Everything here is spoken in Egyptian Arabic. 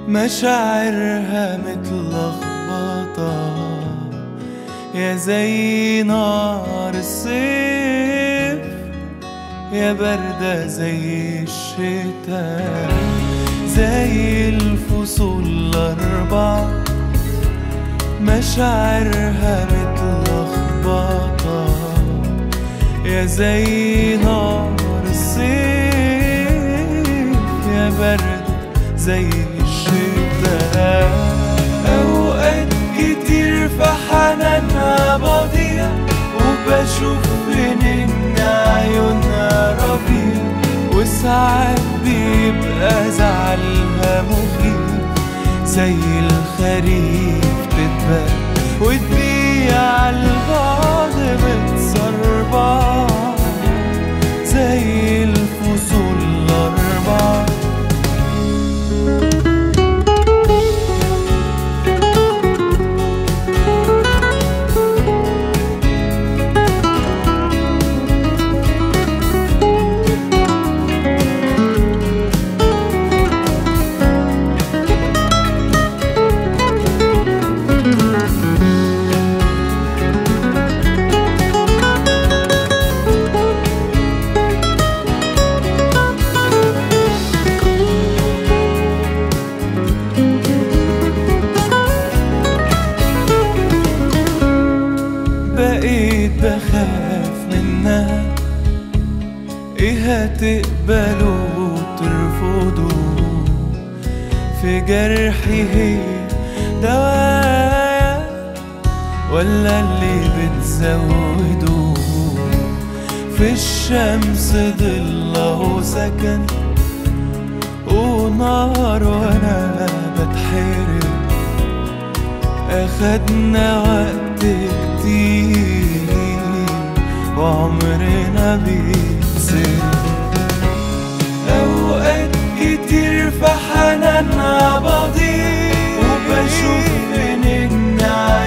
مشاعرها متلخبطة يا زي نار الصيف يا باردة زي الشتاء زي الفصول الأربع مشاعرها متلخبطة يا زي نار الصيف يا برد زي الشتاء أوقات كتير في حنانها بضيع وبشوف إن عيونها ربيع وساعات بيبقى زعلها مخيف زي الخريف تتبقى وتبيع عالبعد متصربع زي الفصول الأربع بقيت بخاف منها ايه هتقبلوا وترفضوا في جرحي هي دوايا ولا اللي بتزودوا في الشمس ضله سكن ونار وانا بتحرق أخدنا وقت كتير وعمرنا بيتسرق أوقات كتير في حنانها بضيع وبشوف إن عيونها